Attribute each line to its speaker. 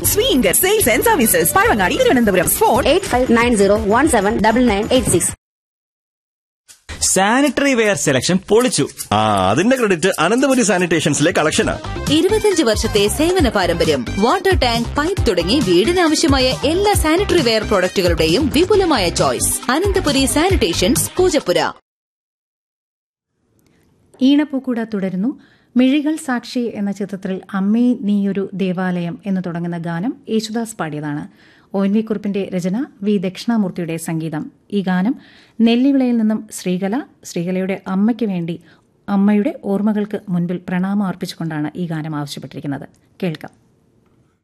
Speaker 1: സ്വീങ്കർ sales and services Pazhavangadi Thiruvananthapuram phone
Speaker 2: eight five nine zero one seven double nine eight six
Speaker 3: sanitary ware selection പൊളിച്ചു
Speaker 4: ആ അതിന്റെ credit Ananthapuri സാനിറ്റേഷൻസിലെ കളക്ഷനാ
Speaker 5: ഇരുപത്തിയഞ്ച് വർഷത്തെ സേവന പാരമ്പര്യം വാട്ടർ ടാങ്ക് പൈപ്പ് തുടങ്ങി വീടിനാവശ്യമായ എല്ലാ സാനിറ്ററി വെയർ പ്രോഡക്റ്റുകളുടെയും വിപുലമായ ചോയ്സ് അനന്തപുരി സാനിറ്റേഷൻസ് പൂജപ്പുര
Speaker 6: ഈണപ്പൂക്കൂട തുടരുന്നു മിഴികൾ സാക്ഷി എന്ന ചിത്രത്തിൽ അമ്മേ നീയൊരു ദേവാലയം എന്ന് തുടങ്ങുന്ന ഗാനം യേശുദാസ് പാടിയതാണ് ഒ എൻ വി കുറിപ്പിന്റെ രചന വി ദക്ഷിണാമൂർത്തിയുടെ സംഗീതം ഈ ഗാനം നെല്ലിവിളയിൽ നിന്നും ശ്രീകല ശ്രീകലയുടെ അമ്മയ്ക്ക് വേണ്ടി അമ്മയുടെ ഓർമ്മകൾക്ക് മുൻപിൽ പ്രണാമം അർപ്പിച്ചുകൊണ്ടാണ് ഈ ഗാനം ആവശ്യപ്പെട്ടിരിക്കുന്നത് കേൾക്കാം